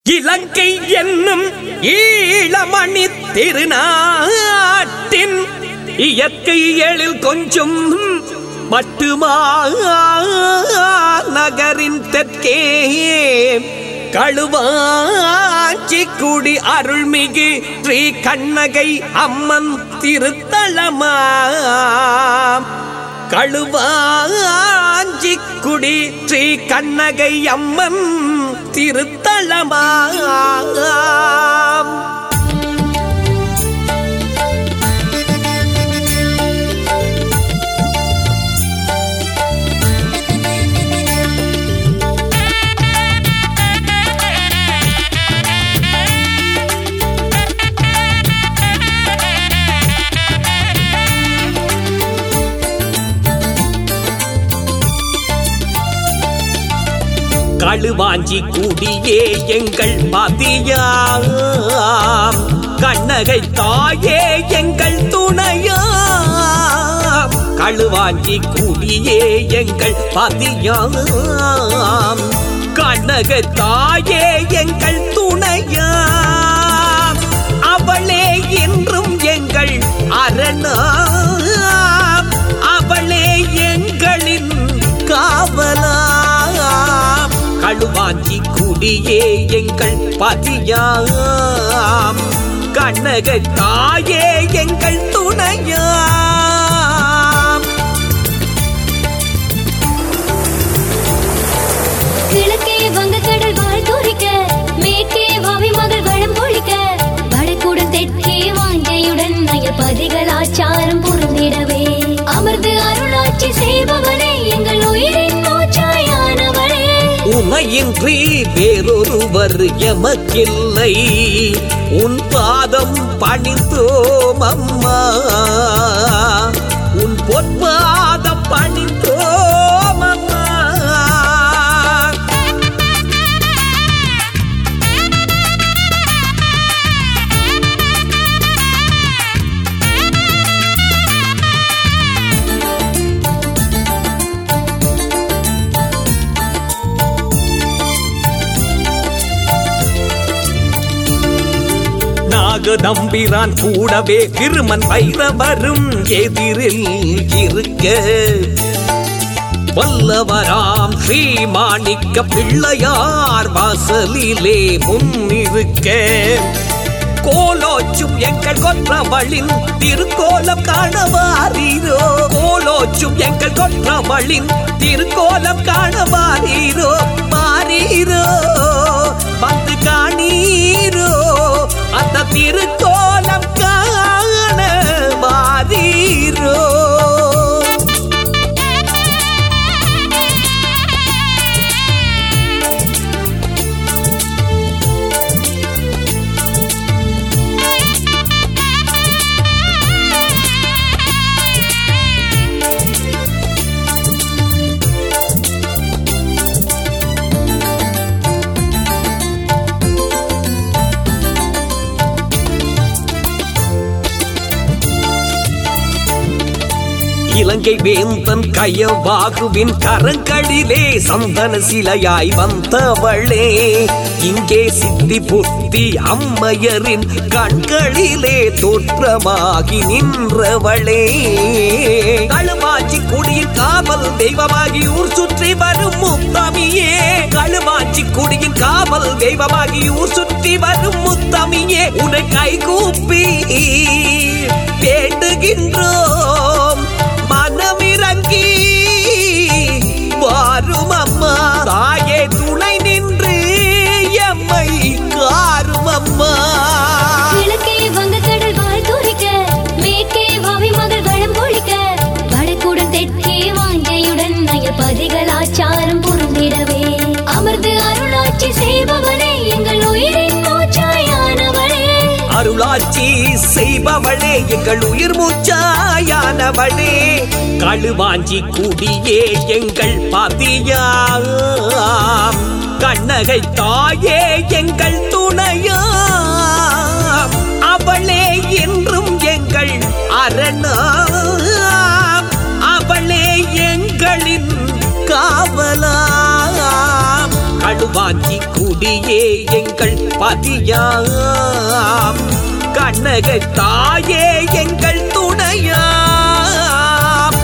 இலங்கை என்னும் ஈழமணி திருநாட்டின் இயற்கை எழில் கொஞ்சம் மட்டுமா நகரின் தெற்கே களுவாஞ்சி குடி அருள்மிகு ஸ்ரீ கண்ணகை அம்மன் திருத்தலமா களுவாஞ்சி குடி ஸ்ரீ கண்ணகை அம்மன் திருத்தலமா களுவாஞ்சி குடியே எங்கள் பதியாம் கண்ணகை தாயே எங்கள் துணையாம் களுவாஞ்சி குடியே எங்கள் பதியாம் கண்ணகை தாயே எங்கள் துணையாம் அவளே என்றும் எங்கள் அரணாம் அவளே எங்களின் காவலாம் களுவாஞ்சி குடியே எங்கள் பதியாம் கண்ணக தாயே எங்கள் துணையாம் கிழக்கே வங்கக்கடல் வாழ் துரிக்க மேற்கே வாவி மகள் வளம் பொழிக்க வடக்குடன் தெற்கே வாஞ்சையுடன் நயர் பதிகளாச்சாரம் பொருந்திடவே அமர்ந்து அருளாட்சி செய்பவனே எங்கள் உயிரின் மூச்சாயானவளே உமையின்றி வேறொருவர் எமக்கில்லை உன் பாதம் பணிந்தோம் அம்மா உன் பொற்பாதம் பணிந்தோம் அம்மா நாகதம்பிரான் கூடவே திருமன் வைரவரும் எதிரில் இருக்க வல்லவராம் ஸ்ரீமாணிக்க பிள்ளையார் வாசலிலே முன்னிருக்க கோலோச்சும் எங்கள் கொற்றவளின் திருக்கோலம் காணவாரீரோ கோலோச்சும் எங்கள் கொற்றவளின் திருக்கோலம் காணவாரீரோ மாறீரோ வந்து காணீரோ அந்த திருக்கோலம் காண மாறீரோ இலங்கை வேந்தன் கயவாகுவின் கரங்களிலே சந்தன சிலையாய் வந்தவளே இங்கே சித்தி புத்தி அம்மையரின் கண்களிலே தோற்றமாகி நின்றவளே களுவாச்சி குடியின் காவல் தெய்வமாகி ஊர் சுற்றி வரும் முத்தமியே களுவாச்சி குடியின் காவல் தெய்வமாகி ஊர் சுற்றி வரும் முத்தமியே உன்னை கைகூப்பி வேண்டுகின்றோம் மனமிறங்கி வாரும் அம்மா தாயே துணை நின்று எம்மை காரும் அம்மா கிழக்கே வங்கக்கடல் வாழ் துரிக்க மேற்கே வாவி மகள் வளம் பொழிக்க வடக்குடன் தெற்கே வாஞ்சையுடன் நயர் பதிகளாச்சாரம் பொருந்திடவே அமர்ந்து அருளாட்சி செய்பவனே எங்கள் உயிரின் மூச்சாயானவளே அருளாட்சி செய்பவளே எங்கள் உயிர் மூச்சாயானவளே களுவாஞ்சி குடியே எங்கள் பதியாம் கண்ணகை தாயே எங்கள் துணையாம் அவளே என்றும் எங்கள் அரணாம் அவளே எங்களின் காவலாம் கழுவாஞ்சி கூடி முடியே எங்கள் பதியாம் கண்ணகை தாயே எங்கள் துணையாம்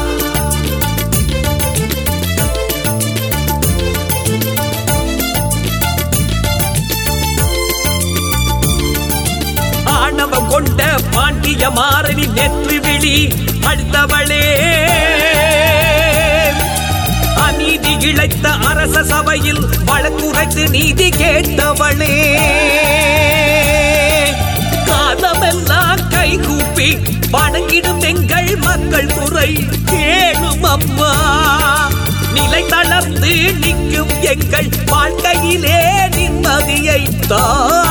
ஆணவம் கொண்ட பாண்டிய மாறனி நெற்றி விழி அடுத்தவளே அநீதி இழைத்த அரச சபையில் வழக்குரைத்து நீதி கேட்டவளே காலமெல்லாம் கைகூப்பி வணங்கிடும் எங்கள் மக்கள் குறை கேளும் அம்மா நிலை தளர்ந்து நிற்கும் எங்கள் வாழ்க்கையிலே நிம்மதியை தா